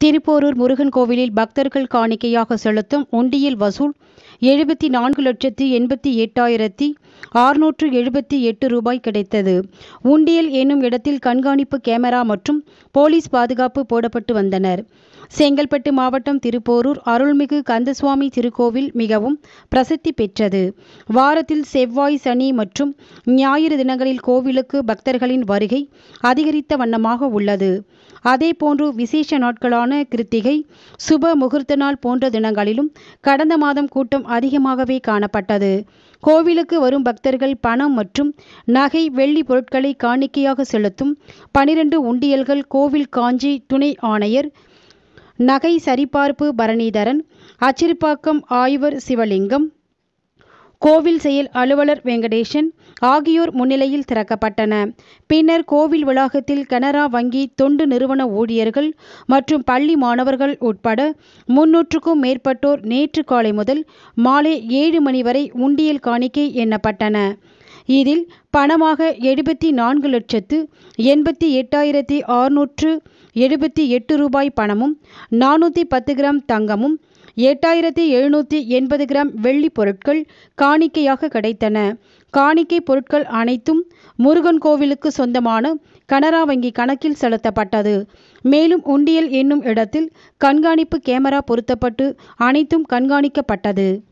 திருப்போரூர் முருகன் கோவிலில் பக்தர்கள் காணிக்கையாக செலுத்தும் உண்டியல் வசூல் எழுபத்தி நான்கு லட்சத்தி எண்பத்தி எட்டாயிரத்தி ஆறுநூற்று எழுபத்தி எட்டு ரூபாய் கிடைத்தது உண்டியல் என்னும் இடத்தில் கண்காணிப்பு கேமரா மற்றும் போலீஸ் பாதுகாப்பு போடப்பட்டு வந்தனர் செங்கல்பட்டு மாவட்டம் திருப்போரூர் அருள்மிகு கந்தசுவாமி திருக்கோவில் மிகவும் பிரசித்தி பெற்றது வாரத்தில் செவ்வாய் சனி மற்றும் ஞாயிறு தினங்களில் கோவிலுக்கு பக்தர்களின் வருகை அதிகரித்த வண்ணமாக உள்ளது அதேபோன்று விசேஷ நாட்களான கிருத்திகை சுப முகூர்த்த நாள் போன்ற தினங்களிலும் கடந்த மாதம் கூட்டம் அதிகமாகவே காணப்பட்டது கோவிலுக்கு வரும் பக்தர்கள் பணம் மற்றும் நகை வெள்ளி பொருட்களை காணிக்கையாக செலுத்தும் பனிரெண்டு உண்டியல்கள் கோவில் காஞ்சி துணை ஆணையர் நகை சரிபார்ப்பு பரணிதரன் அச்சிறுப்பாக்கம் ஆய்வர் சிவலிங்கம் கோவில் செயல் அலுவலர் வெங்கடேசன் ஆகியோர் முன்னிலையில் திறக்கப்பட்டன பின்னர் கோவில் வளாகத்தில் கனரா வங்கி தொண்டு நிறுவன ஊழியர்கள் மற்றும் பள்ளி மாணவர்கள் உட்பட முன்னூற்றுக்கும் மேற்பட்டோர் நேற்று காலை முதல் மாலை ஏழு மணி வரை உண்டியல் காணிக்கை எண்ணப்பட்டன இதில் பணமாக எழுபத்தி நான்கு லட்சத்து எண்பத்தி எட்டாயிரத்தி ஆறுநூற்று எழுபத்தி எட்டு ரூபாய் பணமும் நானூற்றி பத்து கிராம் தங்கமும் எட்டாயிரத்தி எழுநூற்றி எண்பது கிராம் வெள்ளி பொருட்கள் காணிக்கையாக கிடைத்தன காணிக்கை பொருட்கள் அனைத்தும் முருகன் கோவிலுக்கு சொந்தமான கனரா வங்கி கணக்கில் செலுத்தப்பட்டது மேலும் உண்டியல் என்னும் இடத்தில் கண்காணிப்பு கேமரா பொருத்தப்பட்டு அனைத்தும் கண்காணிக்கப்பட்டது